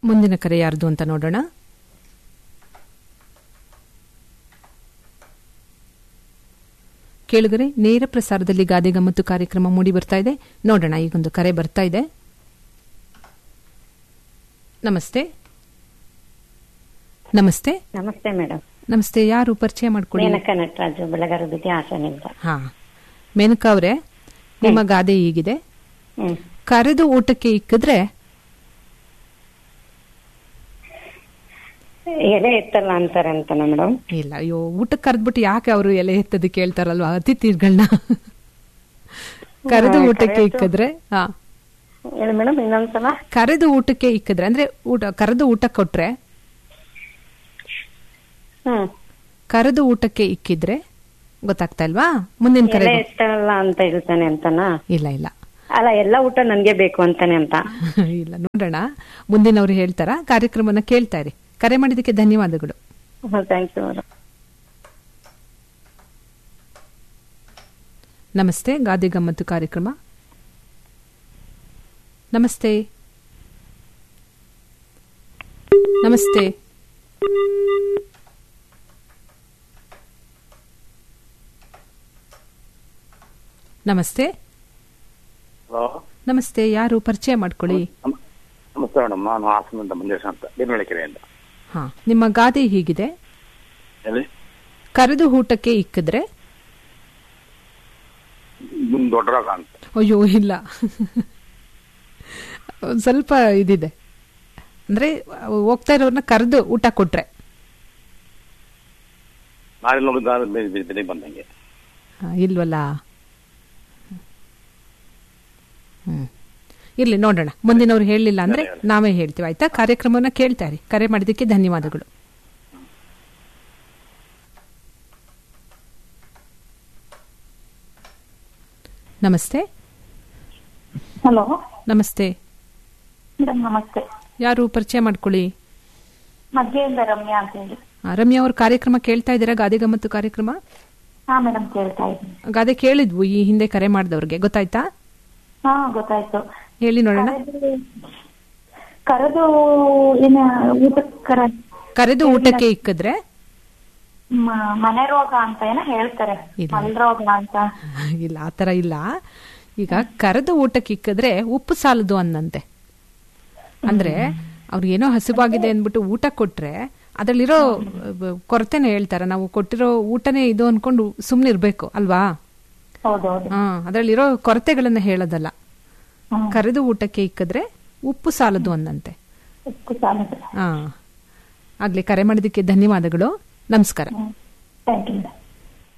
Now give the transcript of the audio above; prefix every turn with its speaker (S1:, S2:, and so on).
S1: ಮುಂದಿನ ಕರೆ ಯಾರ್ದು ಅಂತ ನೋಡೋಣ ಕೇಳುಗರೆ ನೇರ ಪ್ರಸಾರದಲ್ಲಿ ಗಾದೆ ಗಮ್ಮತ್ತು ಕಾರ್ಯಕ್ರಮ ಮೂಡಿ ಬರ್ತಾ ಇದೆ ನೋಡೋಣ ಈಗೊಂದು ಕರೆ ಬರ್ತಾ ಇದೆ ನಮಸ್ತೆ ನಮಸ್ತೆ
S2: ನಮಸ್ತೆ ಮೇಡಮ್
S1: ನಮಸ್ತೆ ಯಾರು ಪರಿಚಯ ಮಾಡ್ಕೊಳ್ಳಿ
S2: ಮೇನಕ ನಟರಾಜು ಬೆಳಗಾರು ಬಿದ್ದಿ ಹಾಸನಿಂದ
S1: ಹಾ ಮೇನಕಾ ಅವರೇ ನಿಮ್ಮ ಗಾದೆ ಹೀಗಿದೆ
S2: ಹ್ಮ್
S1: ಕರೆದು ಊಟಕ್ಕೆ ಇಕ್ಕಿದ್ರೆ
S2: ಎಲೆ ಎತ್ತಲ್ಲ ಅಂತಾರೆ ಅಂತನ ಮೇಡಮ್
S1: ಇಲ್ಲ ಅಯ್ಯೋ ಊಟಕ್ಕೆ ಕರೆದ್ಬಿಟ್ಟು ಯಾಕೆ ಅವರು ಎಲೆ ಎತ್ತದು ಕೇಳ್ತಾರಲ್ವಾ ಅತಿಥಿಗಳನ್ನ ಕರೆದು
S2: ಹಾ,
S1: ಊಟಕ್ಕೆ
S2: ಕರೆದು-
S1: ಇಕ್ಕಿದ್ರೆ ಹಾ
S2: ಹೇಳಿ ಮೇಡಮ್ ಇನ್ನೊಂದ್ಸಲ
S1: ಕರೆದು ಊಟಕ್ಕೆ ಇಕ್ಕಿದ್ರೆ ಅಂದ್ರೆ ಊಟ ಕರೆದು ಊಟ ಕೊಟ್ರೆ
S2: ಹ್ಮ್
S1: ಕರೆದು ಊಟಕ್ಕೆ ಇಕ್ಕಿದ್ರೆ ಗೊತ್ತಾಗ್ತಾ ಇಲ್ವಾ ಮುಂದಿನ ಕರೆ
S2: ಎಲೆ ಎತ್ತಲ್ಲ ಅಂತ ಹೇಳ್ತಾನೆ ಅಂತನ
S1: ಇಲ್ಲ ಇಲ್ಲ
S2: ಅಲ್ಲ ಎಲ್ಲ ಊಟ ನನ್ಗೆ ಬೇಕು ಅಂತಾನೆ ಅಂತ
S1: ಇಲ್ಲ ನೋಡೋಣ ಮುಂದಿನವ್ರು ಹೇಳ್ತಾರ ಕಾರ್ಯಕ್ರಮನ ಕೇಳ್ತಾ ಇರಿ ಕರೆ ಮಾಡಿದ್ದಕ್ಕೆ ಧನ್ಯವಾದಗಳು
S2: ಥ್ಯಾಂಕ್ ಯು ಮೇಡಮ್
S1: ನಮಸ್ತೆ ಗಾದೆ ಗಮ್ಮತ್ತು ಕಾರ್ಯಕ್ರಮ ನಮಸ್ತೆ ನಮಸ್ತೆ ನಮಸ್ತೆ
S3: ಹಲೋ
S1: ನಮಸ್ತೆ ಯಾರು ಪರಿಚಯ ಮಾಡ್ಕೊಳ್ಳಿ
S3: ನಮ- ನಮಸ್ತೆ ಮೇಡಮ್ ನಾನು ಹಾಸನದಿಂದ ಮಂಜೇಶ್ ಅಂತ ಬೀರ್ನಳಿಕೆರೆಯಿಂದ
S1: ಹಾ ನಿಮ್ಮ ಗಾದೆ ಹೀಗಿದೆ
S3: ಹೇಳಿ
S1: ಕರೆದು ಊಟಕ್ಕೆ ಇಕ್ಕಿದ್ರೆ
S3: ನಿಮ್ ದೊಡ್ಡ ರೋಗ ಅಂತ
S1: ಅಯ್ಯೋ ಇಲ್ಲ ಒಂದ್ ಸ್ವಲ್ಪ ಇದಿದೆ ಅಂದ್ರೆ ಹೋಗ್ತಾ ಇರೋರ್ನ ಕರೆದು ಊಟ ಕೊಟ್ರೆ
S3: ನಾಳೆ ನೋಡಿ ಬೆಲೆ ಬಂದಂಗೆ
S1: ಆ, ಇಲ್ವಲ್ಲ ಹ್ಮ್ ಇರ್ಲಿ ನೋಡೋಣ ಮುಂದಿನವ್ರು ಹೇಳಲಿಲ್ಲ ಅಂದ್ರೆ ನಾವೇ ಹೇಳ್ತೀವಿ ಆಯ್ತಾ ಕಾರ್ಯಕ್ರಮವನ್ನ ಕೇಳ್ತಾ ಇರಿ ಕರೆ ಮಾಡಿದ್ದಕ್ಕೆ ಧನ್ಯವಾದಗಳು ನಮಸ್ತೆ
S4: ಹಲೋ
S1: ನಮಸ್ತೆ
S4: ಮೇಡಮ್ ನಮಸ್ತೆ
S1: ಯಾರು ಪರಿಚಯ ಮಾಡ್ಕೊಳ್ಳಿ
S4: ಮಧ್ಯೆಯಿಂದ ರಮ್ಯಾ ಅಂತ ಹೇಳಿ
S1: ಆ, ರಮ್ಯಾ ಅವ್ರ ಕಾರ್ಯಕ್ರಮ ಕೇಳ್ತಾ ಇದ್ದೀರಾ ಗಾದೆ ಗಮ್ಮತ್ತು ಕಾರ್ಯಕ್ರಮ
S4: ಹಾ ಮೇಡಮ್ ಕೇಳ್ತಾ ಇದ್ದೀನಿ
S1: ಗಾದೆ ಕೇಳಿದ್ವು ಈ ಹಿಂದೆ ಕರೆ ಮಾಡಿದವ್ರಿಗೆ ಗೊತ್ತಾಯ್ತಾ
S4: ಹಾ ಗೊತ್ತಾಯ್ತು
S1: ಹೇಳಿ ನೋಡೋಣ
S4: ಕರೆದು- ಕರೆದು ಏನ ಊಟಕ್ಕೆ ಕರ
S1: ಕರೆದು ಊಟಕ್ಕೆ ಇಕ್ಕಿದ್ರೆ
S4: ಮ- ಮನೆ ರೋಗ ಅಂತ ಏನೋ ಹೇಳ್ತಾರೆ
S1: ಇಲ್ಲ.
S4: ಮಲ್ ರೋಗ ಅಂತ
S1: ಇಲ್ಲ ಆತರ ಇಲ್ಲ ಈಗ ಕರೆದು ಊಟಕ್ಕೆ ಇಕ್ಕಿದ್ರೆ ಉಪ್ಪು ಸಾಲದು ಅನ್ನಂತೆ ಅಂದ್ರೆ ಅವ್ರಿಗೆ ಏನೋ ಹಸಿವಾಗಿದೆ ಅಂದ್ಬಿಟ್ಟು ಊಟ ಕೊಟ್ರೆ ಅದ್ರಲ್ಲಿರೋ ಬ- ಕೊರತೆನ ಹೇಳ್ತಾರೆ ನಾವು ಕೊಟ್ಟಿರೋ ಊಟನೇ ಇದು ಅನ್ಕೊಂಡು ಸುಮ್ನೆ ಇರ್ಬೇಕು ಅಲ್ವಾ
S4: ಹೌದೌದು
S1: ಹಾ ಅದ್ರಲ್ಲಿರೋ ಕೊರತೆಗಳನ್ನ ಹೇಳೋದಲ್ಲ
S4: ಹ್ಮ್.
S1: ಕರೆದು ಊಟಕ್ಕೆ ಇಕ್ಕಿದ್ರೆ ಉಪ್ಪು ಸಾಲದು ಅನ್ನಂತೆ
S4: ಉಪ್ಪು ಸಾಲದು
S1: ಹಾ ಆಗ್ಲಿ ಕರೆ ಮಾಡಿದ್ದಕ್ಕೆ ಧನ್ಯವಾದಗಳು ನಮಸ್ಕಾರ
S4: ಥ್ಯಾಂಕ್ ಯು ಮೇಡಮ್